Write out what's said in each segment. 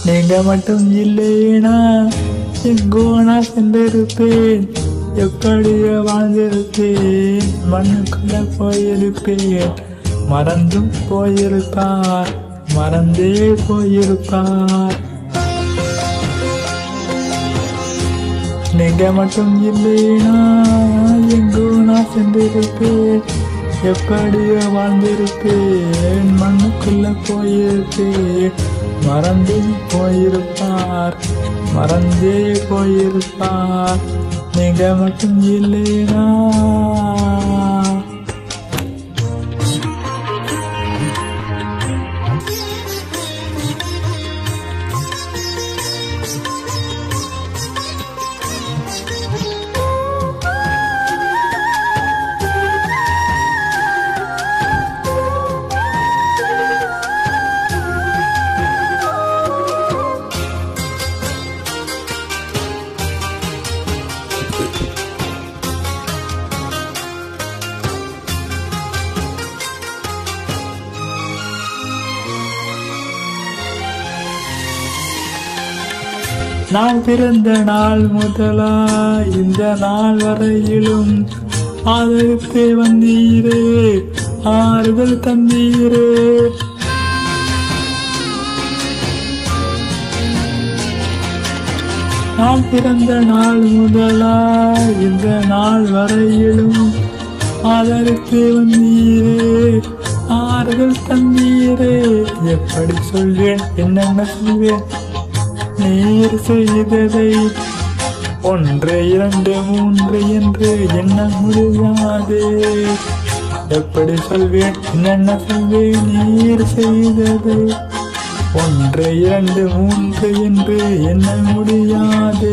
நீங்க மட்டும் இல்லைனா எங்கோ நான் சென்றிருப்பேன் எப்படியோ வாழ்ந்திருப்பேன் மண்ணுக்குள்ள போயிருப்பேன் மறந்தும் போயிருப்பார் மறந்தே போயிருப்பார் நீங்க மட்டும் இல்லைனா எங்கோ நான் சென்றிருப்பேன் எப்படியோ வாழ்ந்திருப்பேன் மண்ணுக்குள்ள போயிருப்பேன் மறந்தும் போயிருப்பார் மறந்தே போயிருப்பார் நீங்க மட்டும் இல்லைனா நான் பிறந்த நாள் முதலா இந்த நாள் வரையிலும் ஆதரித்து வந்தீரே ஆறுதல் தந்தீரே நான் பிறந்த நாள் முதலா இந்த நாள் வரையிலும் ஆதரித்து வந்தீரே ஆறுதல் தந்தீரே எப்படி சொல்வேன் என்னென்ன சொல்வேன் நீர் செய்ததை ஒன்று இரண்டு மூன்று என்று எண்ண முடியாது எப்படி சொல்வேன் என்னென்ன சொல்வேன் நீர் செய்ததை ஒன்று இரண்டு மூன்று என்று எண்ண முடியாது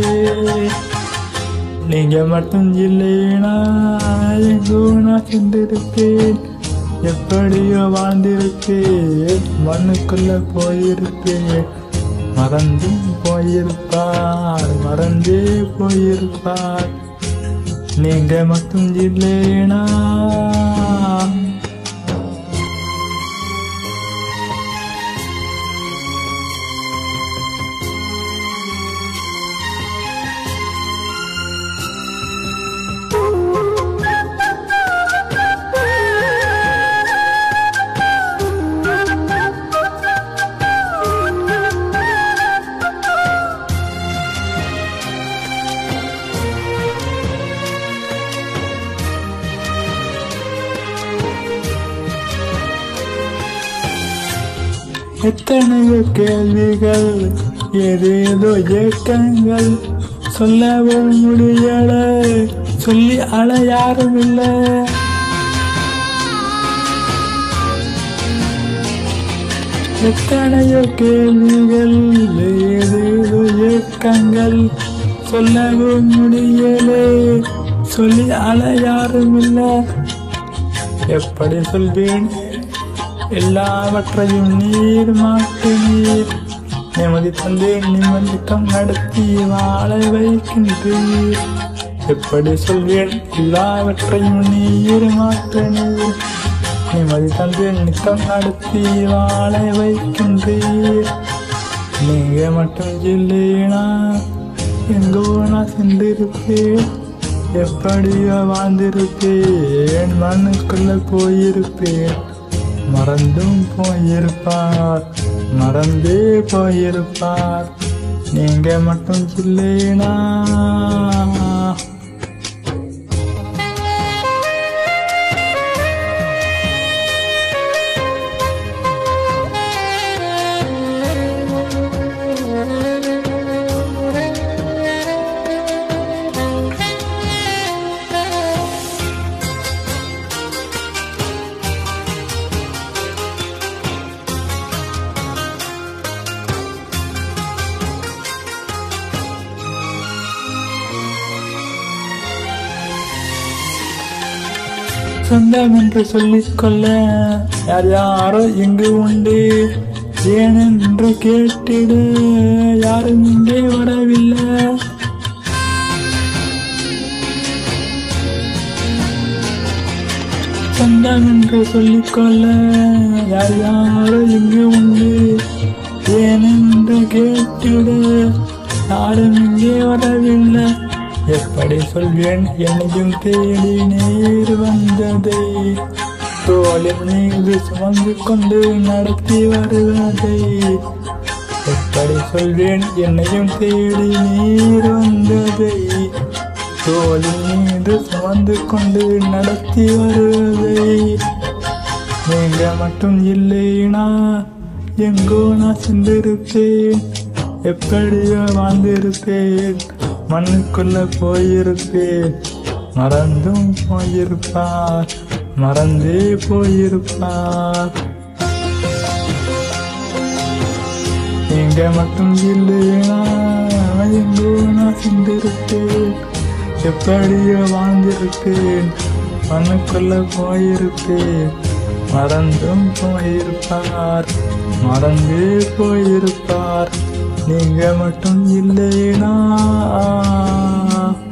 நீங்க மட்டும் இல்லைனா எங்கோ நான் சென்றிருப்பேன் எப்படியோ வாழ்ந்திருப்பேன் மண்ணுக்குள்ள போயிருப்பேன் மறந்தும் போயிருப்பார் மறந்தே போயிருப்பார் நீங்க மட்டும் இல்லைனா எத்தனையோ கேள்விகள் ஏதேதோ ஏக்கங்கள் சொல்லவும் முடியல சொல்லி அழ யாரும் இல்லை எத்தனையோ கேள்விகள் ஏதேதோ ஏக்கங்கள் சொல்லவும் முடியலே சொல்லி அழ யாரும் இல்லை எப்படி சொல்வேன் எல்லாவற்றையும் நீர் மாட்டு நீர் நிம்மதி தந்தே நிம்மதிக்கம் நடத்தி வாழ வைக்கின்றீர் எப்படி சொல்வேன் எல்லாவற்றையும் நீர் மாட்டு நீர் நிம்மதி தந்தே நித்தம் நடத்தி வாழ வைக்கின்றீர் நீங்க மட்டும் இல்லைனா எங்கோ நான் சென்றிருப்பேன் எப்படியோ வாழ்ந்திருப்பேன் மண்ணுக்குள்ள போயிருப்பேன் மறந்தும் போயிருப்பார் மறந்தே போயிருப்பார் நீங்க மட்டும் இல்லைனா சொந்தம் என்று சொல்லிக்கொள்ள யார் யாரோ இங்கு உண்டு ஏனென்று கேட்டிட யாரும் இங்கே வரவில்லை சொந்தம் என்று சொல்லிக்கொள்ள யார் யாரோ இங்கு உண்டு ஏனென்று கேட்டிடு யாரும் இங்கே வரவில்லை எப்படி சொல்வேன் என்னையும் தேடி நீர் வந்ததை தோளின் மீது சுமந்து கொண்டு நடத்தி வருவதை எப்படி சொல்வேன் என்னையும் தேடி நீர் வந்ததை தோளின் மீது சுமந்து கொண்டு நடத்தி வருவதை நீங்க மட்டும் இல்லைனா எங்கோ நான் சென்றிருப்பேன் எப்படியோ வாழ்ந்திருப்பேன் மண்ணுக்குள்ள போயிருப்பேன் மறந்தும் போயிருப்பார் மறந்தே போயிருப்பார் நீங்க மட்டும் இல்லைனா எங்கோ நான் சென்றிருப்பேன் எப்படியோ வாழ்ந்திருப்பேன் மண்ணுக்குள்ள போயிருப்பேன் மறந்தும் போயிருப்பார் மறந்தே போயிருப்பார் நீங்க மட்டும் இல்லைனா